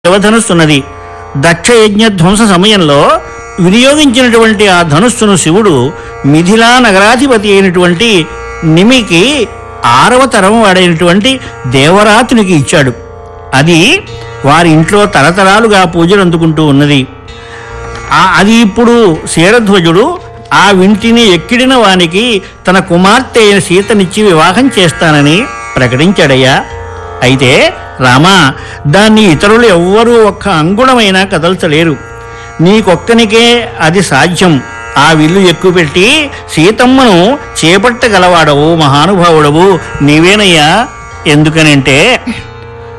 శివధనుస్సున్నది దక్ష యజ్ఞ ధ్వంస సమయంలో వినియోగించినటువంటి ఆ ధనుస్సును శివుడు మిథిలా నగరాధిపతి అయినటువంటి నిమికి ఆరవ తరం వాడైనటువంటి దేవరాతునికి ఇచ్చాడు అది వారి ఇంట్లో తరతరాలుగా పూజలు అందుకుంటూ ఉన్నది ఆ అది ఇప్పుడు శీరధ్వజుడు ఆ వింటిని ఎక్కిడిన వానికి తన కుమార్తె అయిన సీతనిచ్చి వివాహం చేస్తానని ప్రకటించాడయ్యా అయితే రామా దాన్ని ఇతరులు ఎవ్వరూ ఒక్క అంగుళమైనా కదల్చలేరు నీకొక్కనికే అది సాధ్యం ఆ విల్లు ఎక్కుపెట్టి సీతమ్మను చేపట్టగలవాడవు మహానుభావుడవు నీవేనయ్యా ఎందుకనంటే